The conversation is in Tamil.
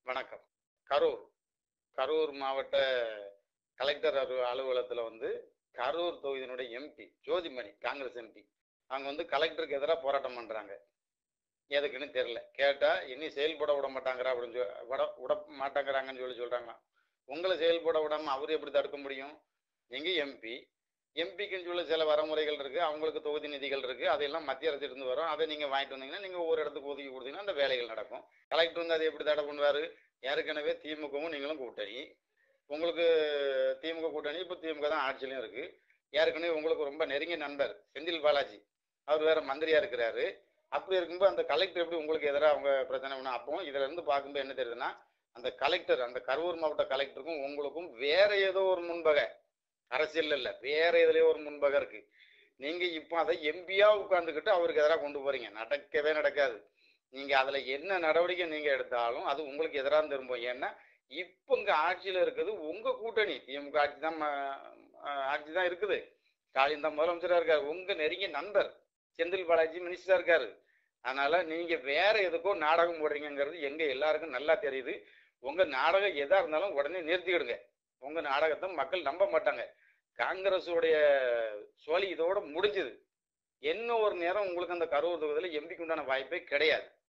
வணக்கம் கரூர் கரூர் மாவட்ட கலெக்டர் அலு- அலுவலகத்துல வந்து கரூர் தொகுதியினுடைய எம்பி ஜோதிமணி காங்கிரஸ் எம்பி அவங்க வந்து கலெக்டருக்கு எதிராக போராட்டம் பண்றாங்க எதுக்குன்னு தெரியல கேட்டா இனி செயல்பட விட மாட்டாங்கறா அப்படின்னு சொல்லி விட விட மாட்டாங்கறாங்கன்னு சொல்லி சொல்றாங்களாம் உங்களை செயல்பட விடாம அவர் எப்படி தடுக்க முடியும் நீங்க எம்பி எம்பிக்குன்னு சொல்ல சில வரமுறைகள் இருக்கு அவங்களுக்கு தொகுதி நிதிகள் இருக்கு அதெல்லாம் மத்திய அரசு இருந்து வரும் அதை நீங்க வாங்கிட்டு வந்தீங்கன்னா நீங்க ஒவ்வொரு இடத்துக்கு ஒதுக்கி கொடுத்தீங்கன்னா அந்த வேலைகள் நடக்கும் கலெக்டர் வந்து அதை எப்படி தடை பண்ணுவாரு ஏற்கனவே திமுகவும் நீங்களும் கூட்டணி உங்களுக்கு திமுக கூட்டணி இப்போ திமுக தான் ஆட்சியிலும் இருக்கு ஏற்கனவே உங்களுக்கு ரொம்ப நெருங்கிய நண்பர் செந்தில் பாலாஜி அவர் வேற மந்திரியா இருக்கிறாரு அப்படி இருக்கும்போது அந்த கலெக்டர் எப்படி உங்களுக்கு எதிராக அவங்க பிரச்சனை பண்ண அப்போ இதுல இருந்து பார்க்கும்போது என்ன தெரியுதுன்னா அந்த கலெக்டர் அந்த கரூர் மாவட்ட கலெக்டருக்கும் உங்களுக்கும் வேற ஏதோ ஒரு முன்பகை அரசியல் இல்ல வேற எதுலயோ ஒரு முன்பகை இருக்கு நீங்க இப்போ அதை எம்பியா உட்கார்ந்துக்கிட்டு அவருக்கு எதிராக கொண்டு போறீங்க நடக்கவே நடக்காது நீங்க அதுல என்ன நடவடிக்கை நீங்க எடுத்தாலும் அது உங்களுக்கு எதிராக திரும்பும் ஏன்னா இப்போ இங்க ஆட்சியில இருக்குது உங்க கூட்டணி திமுக ஆட்சி தான் ஆட்சி தான் இருக்குது ஸ்டாலின் தான் முதலமைச்சரா இருக்காரு உங்க நெருங்கிய நண்பர் செந்தில் பாலாஜி மினிஸ்டரா இருக்காரு அதனால நீங்க வேற எதுக்கோ நாடகம் போடுறீங்கிறது எங்க எல்லாருக்கும் நல்லா தெரியுது உங்க நாடகம் எதா இருந்தாலும் உடனே நிறுத்திக்கிடுங்க உங்க நாடகத்தை மக்கள் நம்ப மாட்டாங்க காங்கிரஸுடைய சோழி இதோட முடிஞ்சது என்ன ஒரு நேரம் உங்களுக்கு அந்த கரூர் தொகுதியில் எம்பிக்கு உண்டான வாய்ப்பே கிடையாது